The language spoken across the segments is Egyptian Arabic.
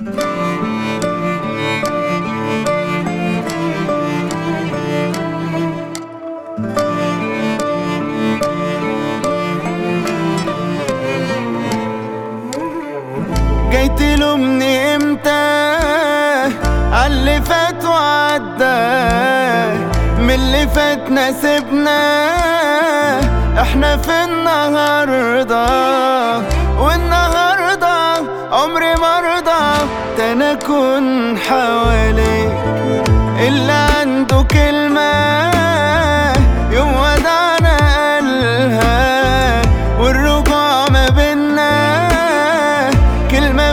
جاي تلومني امتى عاللي فات وعدى من اللي فات ناسبنا احنا في النهاردة والنهاردة عمري مرضى تاني اكون حواليك اللي عنده كلمة يوم ودعنا قالها والرجوع ما بينا كلمة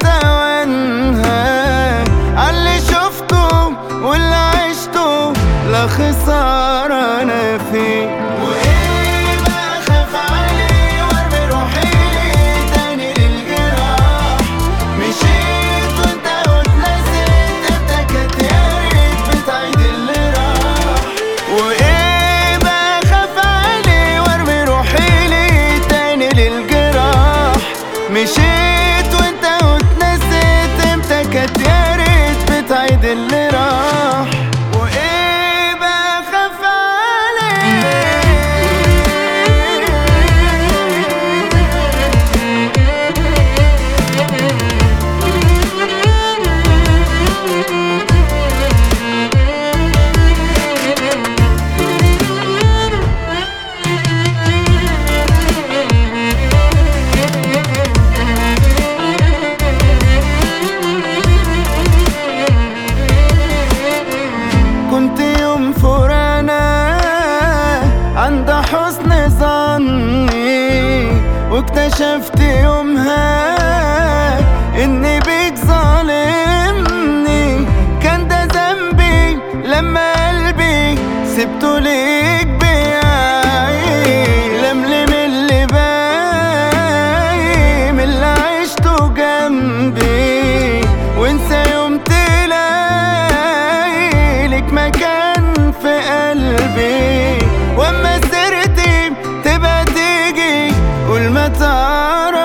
فتوانها عاللي شفته واللي عشته لا خسارة أنا فيه وإيه بخاف عليه وارمي روحي تاني للجراح مشيت وانت واتنسيت انت كانت يا ريت بتعيد اللي راح وايه بخاف عليه وارمي روحي ليه تاني للجراح مشيت وانت واتنسيت امتى كانت يا ريت بتعيد اللي راح وايه بخاف عليه كنت يوم فرانا عند حسن ظني واكتشفت يومها اني بيك ظالمني كان ده ذنبي لما قلبي سبته ليك بيعي لملم اللي باقي من اللي عشته جنبي وانسى يوم تلاقي لك مكان في قلبي واما سيرتي تبقى تيجي قول ما تعرف